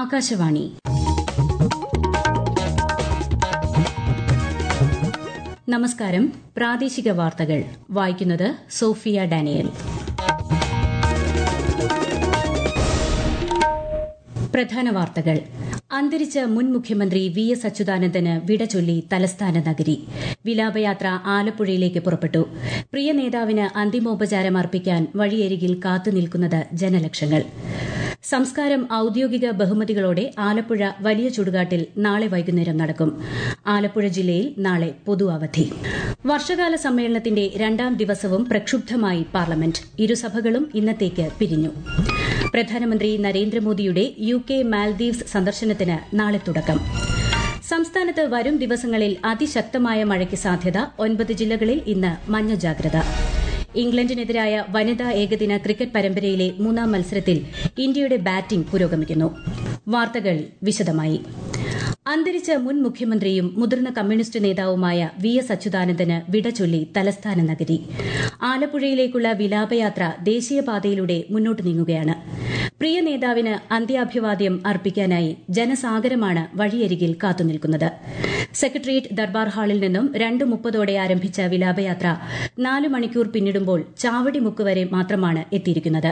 ആകാശവാണി നമസ്കാരം പ്രാദേശിക വാർത്തകൾ വായിക്കുന്നത് സോഫിയ ഡാനിയൽ പ്രധാന വാർത്തകൾ അന്തരിച്ച മുൻ മുഖ്യമന്ത്രി വി എസ് അച്യുതാനന്ദന് വിട ചൊല്ലി തലസ്ഥാന നഗരി വിലാപയാത്ര ആലപ്പുഴയിലേക്ക് പുറപ്പെട്ടു പ്രിയ നേതാവിന് അന്തിമോപചാരം അർപ്പിക്കാൻ വഴിയരികിൽ കാത്തുനിൽക്കുന്നത് ജനലക്ഷങ്ങൾ സംസ്കാരം ഔദ്യോഗിക ബഹുമതികളോടെ ആലപ്പുഴ വലിയ ചുടുകാട്ടിൽ നാളെ വൈകുന്നേരം നടക്കും ആലപ്പുഴ ജില്ലയിൽ നാളെ പൊതു അവധി വർഷകാല സമ്മേളനത്തിന്റെ രണ്ടാം ദിവസവും പ്രക്ഷുബ്ധമായി പാർലമെന്റ് ഇരുസഭകളും ഇന്നത്തേക്ക് പിരിഞ്ഞു പ്രധാനമന്ത്രി നരേന്ദ്രമോദിയുടെ യു കെ മാൽദീവ്സ് സന്ദർശനത്തിന് നാളെ തുടക്കം സംസ്ഥാനത്ത് വരും ദിവസങ്ങളിൽ അതിശക്തമായ മഴയ്ക്ക് സാധ്യത ഒൻപത് ജില്ലകളിൽ ഇന്ന് മഞ്ഞ ജാഗ്രത ഇംഗ്ലണ്ടിനെതിരായ വനിതാ ഏകദിന ക്രിക്കറ്റ് പരമ്പരയിലെ മൂന്നാം മത്സരത്തിൽ ഇന്ത്യയുടെ ബാറ്റിംഗ് പുരോഗമിക്കുന്നു വാർത്തകൾ വിശദമായി അന്തരിച്ച മുൻ മുഖ്യമന്ത്രിയും മുതിർന്ന കമ്മ്യൂണിസ്റ്റ് നേതാവുമായ വി എസ് അച്യുതാനന്ദന് വിട ചൊല്ലി തലസ്ഥാന നഗരി ആലപ്പുഴയിലേക്കുള്ള വിലാപയാത്ര ദേശീയപാതയിലൂടെ മുന്നോട്ട് നീങ്ങുകയാണ് പ്രിയ നേതാവിന് അന്ത്യാഭിവാദ്യം അർപ്പിക്കാനായി ജനസാഗരമാണ് വഴിയരികിൽ കാത്തുനിൽക്കുന്നത് സെക്രട്ടേറിയറ്റ് ദർബാർ ഹാളിൽ നിന്നും രണ്ട് മുപ്പതോടെ ആരംഭിച്ച വിലാപയാത്ര നാല് മണിക്കൂർ പിന്നിടുമ്പോൾ ചാവടിമുക്ക് വരെ മാത്രമാണ് എത്തിയിരിക്കുന്നത്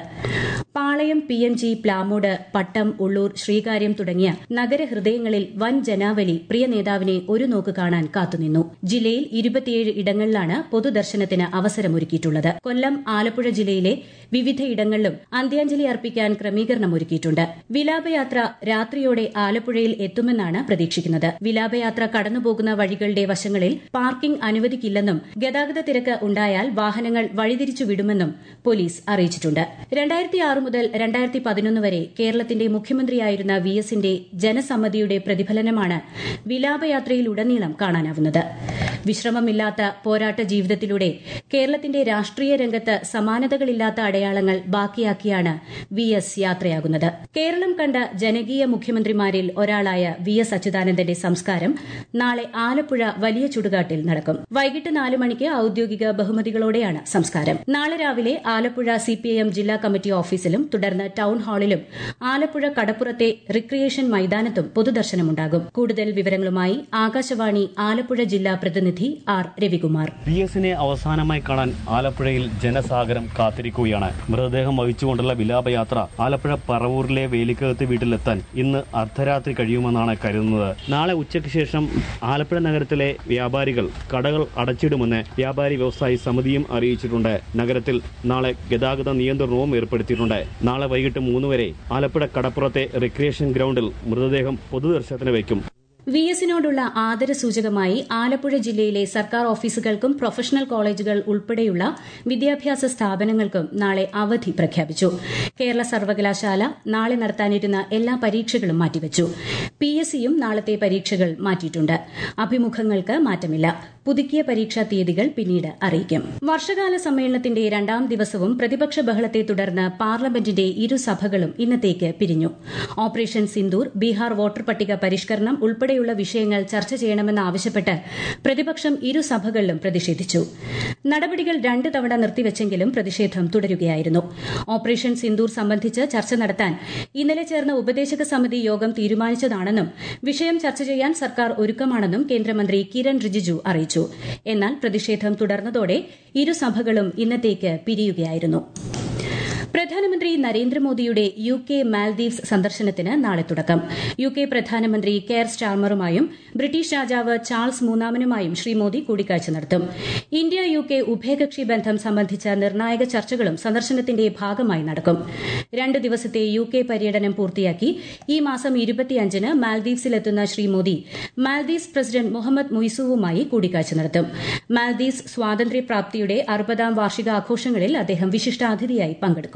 Palayam P M G Plamoodu Pattom Ulloor Sreekaryam തുടങ്ങിയ നഗരഹൃദയങ്ങളിൽ വൻ ജനാവലി പ്രിയ നേതാവിനെ ഒരു നോക്ക് കാണാൻ കാത്തുനിന്നു ജില്ലയിൽ ഇരുപത്തിയേഴ് ഇടങ്ങളിലാണ് പൊതുദർശനത്തിന് അവസരമൊരുക്കിയിട്ടുള്ളത് കൊല്ലം ആലപ്പുഴ ജില്ലയിലെ വിവിധയിടങ്ങളിലും അന്ത്യാഞ്ജലി അർപ്പിക്കാൻ ക്രമീകരണം ഒരുക്കിയിട്ടുണ്ട് വിലാപയാത്ര രാത്രിയോടെ ആലപ്പുഴയിൽ എത്തുമെന്നാണ് പ്രതീക്ഷിക്കുന്നത് വിലാപയാത്ര കടന്നുപോകുന്ന വഴികളുടെ വശങ്ങളിൽ പാർക്കിംഗ് അനുവദിക്കില്ലെന്നും ഗതാഗത തിരക്ക് ഉണ്ടായാൽ വാഹനങ്ങൾ വഴിതിരിച്ചു വിടുമെന്നും പോലീസ് അറിയിച്ചിട്ടുണ്ട് രണ്ടായിരത്തി ആറ് മുതൽ രണ്ടായിരത്തി പതിനൊന്ന് വരെ കേരളത്തിന്റെ മുഖ്യമന്ത്രിയായിരുന്ന വി എസിന്റെ ജനസമ്മതിയുടെ പ്രതിഫലനമാണ് വിലാപയാത്രയിലുടനീളം കാണാനാവുന്നത് വിശ്രമമില്ലാത്ത പോരാട്ട ജീവിതത്തിലൂടെ കേരളത്തിന്റെ രാഷ്ട്രീയ രംഗത്ത് സമാനതകളില്ലാത്ത അടയാളങ്ങൾ ബാക്കിയാക്കിയാണ് വി എസ് യാത്രയാകുന്നത് കേരളം കണ്ട ജനകീയ മുഖ്യമന്ത്രിമാരിൽ ഒരാളായ വി എസ് അച്യുതാനന്ദന്റെ സംസ്കാരം നാളെ ആലപ്പുഴ വലിയ ചുടുകാട്ടിൽ നടക്കും വൈകിട്ട് നാല് മണിക്ക് ഔദ്യോഗിക ബഹുമതികളോടെയാണ് സംസ്കാരം നാളെ രാവിലെ ആലപ്പുഴ സിപിഐഎം ജില്ലാ കമ്മിറ്റി ഓഫീസിലും തുടർന്ന് ടൌൺ ഹാളിലും ആലപ്പുഴ കടപ്പുറത്തെ റിക്രിയേഷൻ മൈതാനത്തും പൊതുദർശനമുണ്ടാകും കൂടുതൽ വിവരങ്ങളുമായി ആകാശവാണി ആലപ്പുഴ ജില്ലാ പ്രതിനിധി ആർ രവികുമാർ പി എസിനെ അവസാനമായി കാണാൻ ആലപ്പുഴയിൽ ജനസാഗരം കാത്തിരിക്കുകയാണ് മൃതദേഹം വഹിച്ചുകൊണ്ടുള്ള വിലാപയാത്ര ആലപ്പുഴ പറവൂരിലെ വേലിക്കകത്ത് വീട്ടിലെത്താൻ ഇന്ന് അർദ്ധരാത്രി കഴിയുമെന്നാണ് കരുതുന്നത് നാളെ ഉച്ചയ്ക്ക് ശേഷം ആലപ്പുഴ നഗരത്തിലെ വ്യാപാരികൾ കടകൾ അടച്ചിടുമെന്ന് വ്യാപാരി വ്യവസായി സമിതിയും അറിയിച്ചിട്ടുണ്ട് നഗരത്തിൽ നാളെ ഗതാഗത നിയന്ത്രണവും ഏർപ്പെടുത്തിയിട്ടുണ്ട് നാളെ വൈകിട്ട് മൂന്ന് വരെ ആലപ്പുഴ കടപ്പുറത്തെ റിക്രിയേഷൻ ഗ്രൌണ്ടിൽ മൃതദേഹം പൊതുദർശനത്തിന് വയ്ക്കും വി എസിനോടുള്ള ആദരസൂചകമായി ആലപ്പുഴ ജില്ലയിലെ സർക്കാർ ഓഫീസുകൾക്കും പ്രൊഫഷണൽ കോളേജുകൾ ഉൾപ്പെടെയുള്ള വിദ്യാഭ്യാസ സ്ഥാപനങ്ങൾക്കും നാളെ അവധി പ്രഖ്യാപിച്ചു കേരള സർവകലാശാല നാളെ നടത്താനിരുന്ന എല്ലാ പരീക്ഷകളും മാറ്റിവച്ചു പി എസ് സിയും നാളത്തെ പരീക്ഷകൾ മാറ്റിയിട്ടുണ്ട് അഭിമുഖങ്ങൾക്ക് മാറ്റമില്ല പുതുക്കിയ പരീക്ഷാ തീയതികൾ പിന്നീട് അറിയിക്കും വർഷകാല സമ്മേളനത്തിന്റെ രണ്ടാം ദിവസവും പ്രതിപക്ഷ ബഹളത്തെ തുടർന്ന് പാർലമെന്റിന്റെ ഇരുസഭകളും ഇന്നത്തേക്ക് പിരിഞ്ഞു ഓപ്പറേഷൻ സിന്ദൂർ ബീഹാർ വോട്ടർ പട്ടിക പരിഷ്കരണം ഉൾപ്പെടെയുള്ള വിഷയങ്ങൾ ചർച്ച ചെയ്യണമെന്നാവശ്യപ്പെട്ട് പ്രതിപക്ഷം ഇരുസഭകളിലും പ്രതിഷേധിച്ചു നടപടികൾ രണ്ട് തവണ നിർത്തിവെച്ചെങ്കിലും പ്രതിഷേധം തുടരുകയായിരുന്നു ഓപ്പറേഷൻ സിന്ദൂർ സംബന്ധിച്ച് ചർച്ച നടത്താൻ ഇന്നലെ ചേർന്ന ഉപദേശക സമിതി യോഗം തീരുമാനിച്ചതാണെന്നും വിഷയം ചർച്ച ചെയ്യാൻ സർക്കാർ ഒരുക്കമാണെന്നും കേന്ദ്രമന്ത്രി കിരൺ റിജിജു അറിയിച്ചു എന്നാൽ പ്രതിഷേധം തുടർന്നതോടെ ഇരുസഭകളും ഇന്നത്തേക്ക് പിരിയുകയായിരുന്നു പ്രധാനമന്ത്രി നരേന്ദ്രമോദിയുടെ യു കെ മാൽദീവ്സ് സന്ദർശനത്തിന് നാളെ തുടക്കം യു കെ പ്രധാനമന്ത്രി കെയർ സ്റ്റാർമറുമായും ബ്രിട്ടീഷ് രാജാവ് ചാൾസ് മൂന്നാമനുമായും ശ്രീ മോദി കൂടിക്കാഴ്ച നടത്തും ഇന്ത്യ യു കെ ഉഭയകക്ഷി ബന്ധം സംബന്ധിച്ച നിർണായക ചർച്ചകളും സന്ദർശനത്തിന്റെ ഭാഗമായി നടക്കും രണ്ട് ദിവസത്തെ യു കെ പര്യടനം പൂർത്തിയാക്കി ഈ മാസം ഇരുപത്തിയഞ്ചിന് മാൽദീവ്സിലെത്തുന്ന ശ്രീ മോദി മാൽദീവ്സ് പ്രസിഡന്റ് മുഹമ്മദ് മുയ്സുവുമായി കൂടിക്കാഴ്ച നടത്തും മാൽദീവ്സ് സ്വാതന്ത്ര്യപ്രാപ്തിയുടെ അറുപതാം വാർഷികാഘോഷങ്ങളിൽ അദ്ദേഹം വിശിഷ്ടാതിഥിയായി പങ്കെടുക്കും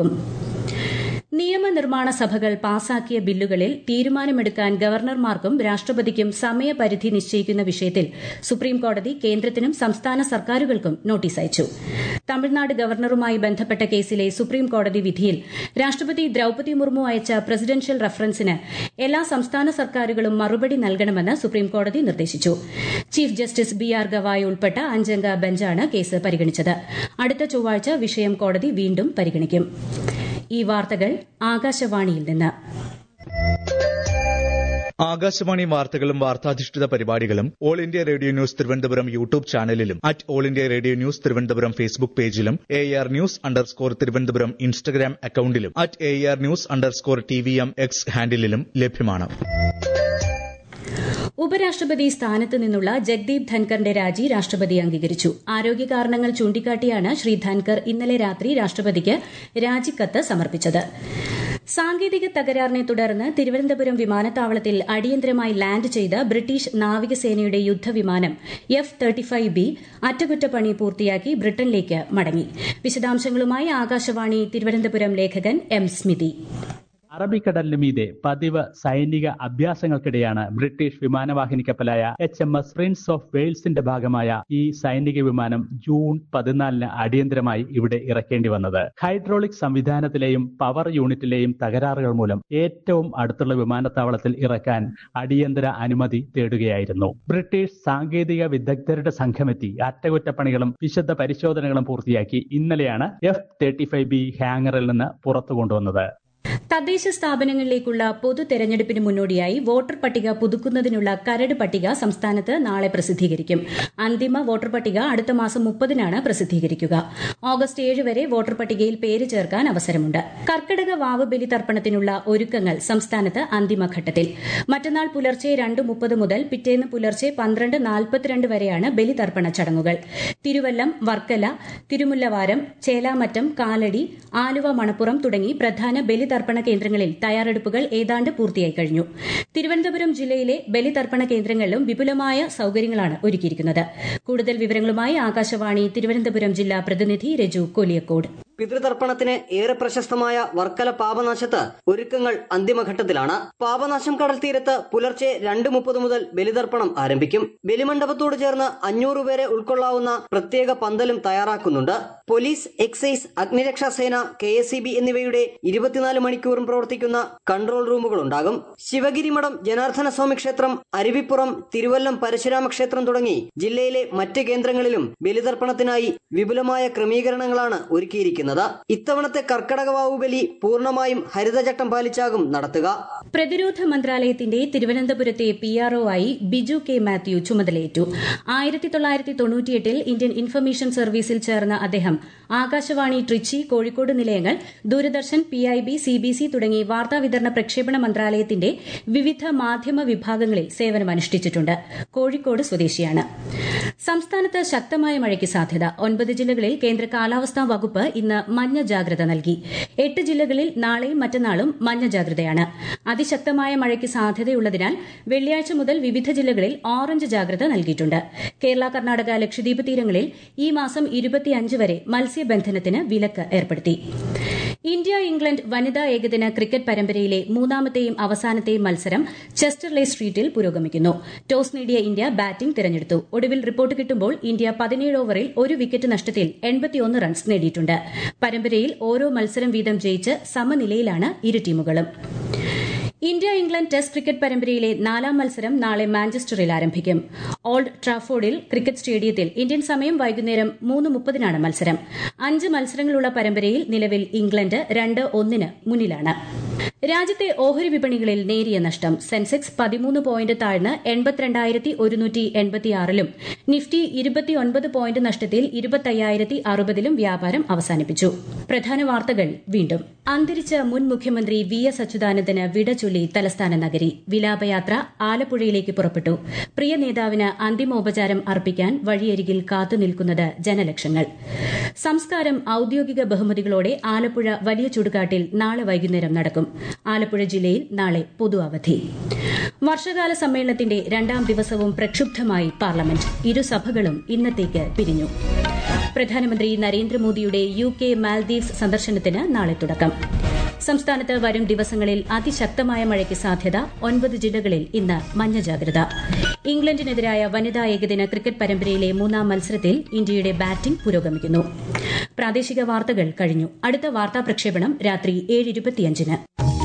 നിയമനിർമ്മാണ സഭകൾ പാസാക്കിയ ബില്ലുകളിൽ തീരുമാനമെടുക്കാൻ ഗവർണർമാർക്കും രാഷ്ട്രപതിക്കും സമയപരിധി നിശ്ചയിക്കുന്ന വിഷയത്തിൽ സുപ്രീംകോടതി കേന്ദ്രത്തിനും സംസ്ഥാന സർക്കാരുകൾക്കും നോട്ടീസ് അയച്ചു തമിഴ്നാട് ഗവർണറുമായി ബന്ധപ്പെട്ട കേസിലെ സുപ്രീംകോടതി വിധിയിൽ രാഷ്ട്രപതി ദ്രൌപതി മുർമു അയച്ച പ്രസിഡൻഷ്യൽ റഫറൻസിന് എല്ലാ സംസ്ഥാന സർക്കാരുകളും മറുപടി നൽകണമെന്ന് സുപ്രീംകോടതി നിർദ്ദേശിച്ചു chief justice B R Gavai ഉൾപ്പെട്ട അഞ്ചംഗ ബെഞ്ചാണ് കേസ് പരിഗണിച്ചത് അടുത്ത ചൊവ്വാഴ്ച വിഷയം കോടതി വീണ്ടും പരിഗണിക്കും ഈ വാർത്തകൾ ആകാശവാണിയിൽ നിന്ന് ആകാശവാണി വാർത്തകളും വാർത്താധിഷ്ഠിത പരിപാടികളും all India radio news Thiruvananthapuram YouTube ചാനലിലും at all India radio news Thiruvananthapuram Facebook പേജിലും A R news underscore Thiruvananthapuram Instagram അക്കൌണ്ടിലും at A R news underscore T V M X ഹാൻഡിലും ലഭ്യമാണ് ഉപരാഷ്ട്രപതി സ്ഥാനത്ത് നിന്നുള്ള ജഗ്ദീപ് ധൻകറിന്റെ രാജി രാഷ്ട്രപതി അംഗീകരിച്ചു ആരോഗ്യ കാരണങ്ങൾ ചൂണ്ടിക്കാട്ടിയാണ് ശ്രീ ധൻകർ ഇന്നലെ രാത്രി രാഷ്ട്രപതിക്ക് രാജിക്കത്ത് സമർപ്പിച്ചത് സാങ്കേതിക തകരാറിനെ തുടർന്ന് തിരുവനന്തപുരം വിമാനത്താവളത്തിൽ അടിയന്തരമായി ലാൻഡ് ചെയ്ത ബ്രിട്ടീഷ് നാവികസേനയുടെ യുദ്ധവിമാനം എഫ് തേർട്ടി ഫൈവ് ബി അറ്റകുറ്റപ്പണി പൂർത്തിയാക്കി ബ്രിട്ടനിലേക്ക് മടങ്ങി വിശദാംശങ്ങളുമായി ആകാശവാണി തിരുവനന്തപുരം ലേഖകൻ എം സ്മിതി അറബിക്കടലിന് മീതെ പതിവ് സൈനിക അഭ്യാസങ്ങൾക്കിടെയാണ് ബ്രിട്ടീഷ് വിമാനവാഹിനി കപ്പലായ H M S prince of വെയിൽസിന്റെ ഭാഗമായ ഈ സൈനിക വിമാനം ജൂൺ പതിനാലിന് അടിയന്തരമായി ഇവിടെ ഇറക്കേണ്ടി വന്നത് ഹൈഡ്രോളിക് സംവിധാനത്തിലെയും പവർ യൂണിറ്റിലെയും തകരാറുകൾ മൂലം ഏറ്റവും അടുത്തുള്ള വിമാനത്താവളത്തിൽ ഇറക്കാൻ അടിയന്തര അനുമതി തേടുകയായിരുന്നു ബ്രിട്ടീഷ് സാങ്കേതിക വിദഗ്ധരുടെ സംഘമെത്തി അറ്റകുറ്റപ്പണികളും വിശദ പരിശോധനകളും പൂർത്തിയാക്കി ഇന്നലെയാണ് എഫ് തേർട്ടി ഫൈവ് ബി ഹാങ്ങറിൽ നിന്ന് പുറത്തു കൊണ്ടുവന്നത് തദ്ദേശ സ്ഥാപനങ്ങളിലേക്കുള്ള പൊതു തെരഞ്ഞെടുപ്പിന് മുന്നോടിയായി വോട്ടർ പട്ടിക പുതുക്കുന്നതിനുള്ള കരട് പട്ടിക സംസ്ഥാനത്ത് നാളെ പ്രസിദ്ധീകരിക്കും അന്തിമ വോട്ടർ പട്ടിക അടുത്ത മാസം മുപ്പതിനാണ് പ്രസിദ്ധീകരിക്കുക ഓഗസ്റ്റ് ഏഴ് വരെ വോട്ടർ പട്ടികയിൽ പേര് ചേർക്കാൻ അവസരമുണ്ട് കർക്കിടക വാവ് ബലി തർപ്പണത്തിനുള്ള ഒരുക്കങ്ങൾ സംസ്ഥാനത്ത് അന്തിമഘട്ടത്തിൽ മറ്റന്നാൾ പുലർച്ചെ രണ്ട് മുപ്പത് മുതൽ പിറ്റേന്ന് പുലർച്ചെ പന്ത്രണ്ട് നാൽപ്പത്തിരണ്ട് വരെയാണ് ബലിതർപ്പണ ചടങ്ങുകൾ തിരുവല്ലം വർക്കല തിരുമുല്ലവാരം ചേലാമറ്റം കാലടി ആലുവ മണപ്പുറം തുടങ്ങി പ്രധാന ബലിതർപ്പണ കേന്ദ്രങ്ങളിൽ തയ്യാറെടുപ്പുകൾ ഏതാണ്ട് പൂർത്തിയായി കഴിഞ്ഞു തിരുവനന്തപുരം ജില്ലയിലെ ബലിതർപ്പണ കേന്ദ്രങ്ങളിലും വിപുലമായ സൌകര്യങ്ങളാണ് ഒരുക്കിയിരിക്കുന്നത് കൂടുതൽ വിവരങ്ങളുമായി ആകാശവാണി തിരുവനന്തപുരം ജില്ലാ പ്രതിനിധി രജു കോലിയക്കോട് പിതൃതർപ്പണത്തിന് ഏറെ പ്രശസ്തമായ വർക്കല പാപനാശത്ത് ഒരുക്കങ്ങൾ അന്തിമഘട്ടത്തിലാണ് പാപനാശം കടൽ തീരത്ത് പുലർച്ചെ രണ്ട് മുപ്പത് മുതൽ ബലിതർപ്പണം ആരംഭിക്കും ബലിമണ്ഡപത്തോട് ചേർന്ന് അഞ്ഞൂറ് പേരെ ഉൾക്കൊള്ളാവുന്ന പ്രത്യേക പന്തലും തയ്യാറാക്കുന്നുണ്ട് പോലീസ് എക്സൈസ് അഗ്നിരക്ഷാസേന കെ എസ് സി ബി എന്നിവയുടെ ഇരുപത്തിനാല് മണിക്കൂറും പ്രവർത്തിക്കുന്ന കൺട്രോൾ റൂമുകൾ ഉണ്ടാകും ശിവഗിരി മഠം ജനാർദ്ദന സ്വാമി ക്ഷേത്രം അരുവിപ്പുറം തിരുവല്ലം പരശുരാമ ക്ഷേത്രം തുടങ്ങി ജില്ലയിലെ മറ്റ് കേന്ദ്രങ്ങളിലും ബലിതർപ്പണത്തിനായി വിപുലമായ ക്രമീകരണങ്ങളാണ് ഒരുക്കിയിരിക്കുന്നത് ഇത്തവണത്തെ കർക്കടക വാവുബലി പൂർണ്ണമായും ഹരിതചട്ടം പാലിച്ചാകും നടത്തുക പ്രതിരോധ മന്ത്രാലയത്തിന്റെ തിരുവനന്തപുരത്തെ പി ആർഒ ആയി ബിജു കെ മാത്യു ചുമതലയേറ്റു ആയിരത്തി തൊള്ളായിരത്തി തൊണ്ണൂറ്റിയെട്ടിൽ ഇന്ത്യൻ ഇൻഫർമേഷൻ സർവീസിൽ ചേർന്ന അദ്ദേഹം ആകാശവാണി ട്രിച്ചി കോഴിക്കോട് നിലയങ്ങൾ Doordarshan P I B C B C തുടങ്ങി വാർത്താവിതരണ പ്രക്ഷേപണ മന്ത്രാലയത്തിന്റെ വിവിധ മാധ്യമ വിഭാഗങ്ങളിൽ സേവനമനുഷ്ഠിച്ചിട്ടുണ്ട് കോഴിക്കോട് സ്വദേശിയാണ് സംസ്ഥാനത്ത് ശക്തമായ മഴയ്ക്ക് സാധ്യത ഒൻപത് ജില്ലകളിൽ കേന്ദ്ര കാലാവസ്ഥാ വകുപ്പ് ഇന്ന് മഞ്ഞ ജാഗ്രത നൽകി എട്ട് ജില്ലകളിൽ നാളെയും മറ്റന്നാളും മഞ്ഞ ജാഗ്രതയാണ് അതിശക്തമായ മഴയ്ക്ക് സാധ്യതയുള്ളതിനാൽ വെള്ളിയാഴ്ച മുതൽ വിവിധ ജില്ലകളിൽ ഓറഞ്ച് ജാഗ്രത നൽകിയിട്ടുണ്ട് കേരള കർണാടക ലക്ഷദ്വീപ് തീരങ്ങളിൽ ഈ മാസം ഇരുപത്തിയഞ്ച് വരെ മത്സ്യബന്ധനത്തിന് വിലക്ക് ഏർപ്പെടുത്തി ഇന്ത്യ ഇംഗ്ലണ്ട് വനിതാ ഏകദിന ക്രിക്കറ്റ് പരമ്പരയിലെ മൂന്നാമത്തെയും അവസാനത്തെയും മത്സരം ചെസ്റ്റർലെ സ്ട്രീറ്റിൽ പുരോഗമിക്കുന്നു ടോസ് നേടിയ ഇന്ത്യ ബാറ്റിംഗ് തിരഞ്ഞെടുത്തു ഒടുവിൽ റിപ്പോർട്ട് കിട്ടുമ്പോൾ ഇന്ത്യ പതിനേഴ് ഓവറിൽ ഒരു വിക്കറ്റ് നഷ്ടത്തിൽ എൺപത്തിയൊന്ന് റൺസ് നേടിയിട്ടുണ്ട് പരമ്പരയിൽ ഓരോ മത്സരം വീതം ജയിച്ച് സമനിലയിലാണ് ഇരു ടീമുകളും ഇന്ത്യ ഇംഗ്ലണ്ട് ടെസ്റ്റ് ക്രിക്കറ്റ് പരമ്പരയിലെ നാലാം മത്സരം നാളെ മാഞ്ചസ്റ്ററിൽ ആരംഭിക്കും ഓൾഡ് ട്രാഫോർഡിൽ ക്രിക്കറ്റ് സ്റ്റേഡിയത്തിൽ ഇന്ത്യൻ സമയം വൈകുന്നേരം മൂന്ന് മുപ്പതിനാണ് മത്സരം അഞ്ച് മത്സരങ്ങളുള്ള പരമ്പരയിൽ നിലവിൽ ഇംഗ്ലണ്ട് രണ്ട് ഒന്നിന് മുന്നിലാണ് രാജ്യത്തെ ഓഹരി വിപണികളിൽ നേരിയ നഷ്ടം സെൻസെക്സ് പതിമൂന്ന് പോയിന്റ് താഴ്ന്ന് എൺപത്തിരണ്ടായിരത്തി ഒരുന്നൂറ്റി എൺപത്തിയാറിലും നിഫ്റ്റി ഇരുപത്തിയൊൻപത് പോയിന്റ് നഷ്ടത്തിൽ ഇരുപത്തയ്യായിരത്തി അറുപതിലും വ്യാപാരം അവസാനിപ്പിച്ചു പ്രധാന വാർത്തകൾ വീണ്ടും അന്തരിച്ച മുൻ മുഖ്യമന്ത്രി വി എസ് അച്യുതാനന്ദന് വിട ചൊല്ലി തലസ്ഥാന നഗരി വിലാപയാത്ര ആലപ്പുഴയിലേക്ക് പുറപ്പെട്ടു പ്രിയ നേതാവിന് അന്തിമോപചാരം അർപ്പിക്കാൻ വഴിയരികിൽ കാത്തുനിൽക്കുന്നത് ജനലക്ഷങ്ങൾ സംസ്കാരം ഔദ്യോഗിക ബഹുമതികളോടെ ആലപ്പുഴ വലിയ ചുടുകാട്ടിൽ നാളെ വൈകുന്നേരം നടക്കും ആലപ്പുഴ ജില്ലയിൽ നാളെ പൊതു അവധി വർഷകാല സമ്മേളനത്തിന്റെ രണ്ടാം ദിവസവും പ്രക്ഷുബ്ധമായി പാർലമെന്റ് ഇരുസഭകളും ഇന്നത്തേക്ക് പിരിഞ്ഞു പ്രധാനമന്ത്രി നരേന്ദ്രമോദിയുടെ യു കെ മാൽദീവ്സ് സന്ദർശനത്തിന് നാളെ തുടക്കം സംസ്ഥാനത്ത് വരും ദിവസങ്ങളിൽ അതിശക്തമായ മഴയ്ക്ക് സാധ്യത ഒൻപത് ജില്ലകളിൽ ഇന്ന് മഞ്ഞ ജാഗ്രത ഇംഗ്ലണ്ടിനെതിരായ വനിതാ ഏകദിന ക്രിക്കറ്റ് പരമ്പരയിലെ മൂന്നാം മത്സരത്തിൽ ഇന്ത്യയുടെ ബാറ്റിംഗ് പുരോഗമിക്കുന്നു പ്രാദേശിക വാർത്തകൾ കഴിഞ്ഞു അടുത്ത വാർത്താ പ്രക്ഷേപണം രാത്രി ഏഴ് ഇരുപത്തിയഞ്ചിന്